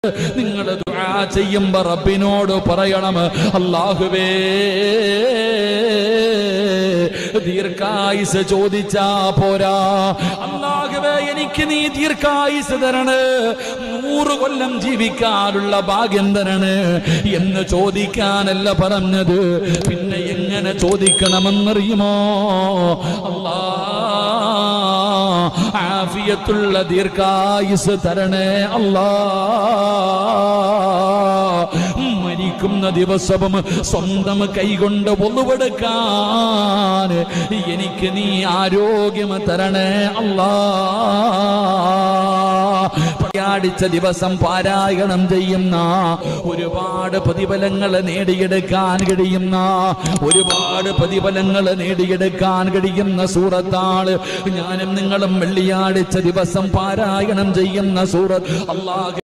നിങ്ങൾ ദുആ ചെയ്യുമ്പോ റബ്ബിനോട് പറയണം അല്ലാഹുവേ ദീർഘായുസ് ചോദിച്ചാ പോരാ അല്ലാഹുവേ എനിക്ക് നീ ദീർഘായുസ് തരണേ നൂറ് കൊല്ലം ജീവിക്കാനുള്ള ഭാഗ്യം തരണേ എന്ന് ചോദിക്കാനല്ല പറഞ്ഞത് പിന്നെ എങ്ങനെ ചോദിക്കണമെന്നറിയുമോ അല്ലാ ആഫിയത്തുള്ള ദീർഘായുസ് തരണേ അല്ലാ മരിക്കുന്ന ദിവസവും സ്വന്തം കൈകൊണ്ട് ഒന്നുപെടുക്കാൻ എനിക്ക് നീ ആരോഗ്യം തരണേ അല്ലാ പ്രയാടിച്ച ദിവസം പാരായണം ചെയ്യുന്ന ഒരുപാട് പ്രതിഫലങ്ങൾ നേടിയെടുക്കാൻ കഴിയുന്ന ഒരുപാട് പ്രതിഫലങ്ങൾ നേടിയെടുക്കാൻ കഴിയുന്ന സൂറത്താണ് ഞാനും നിങ്ങളും വെള്ളിയാടിച്ച ദിവസം പാരായണം ചെയ്യുന്ന സൂറത്ത് അള്ളാഹ്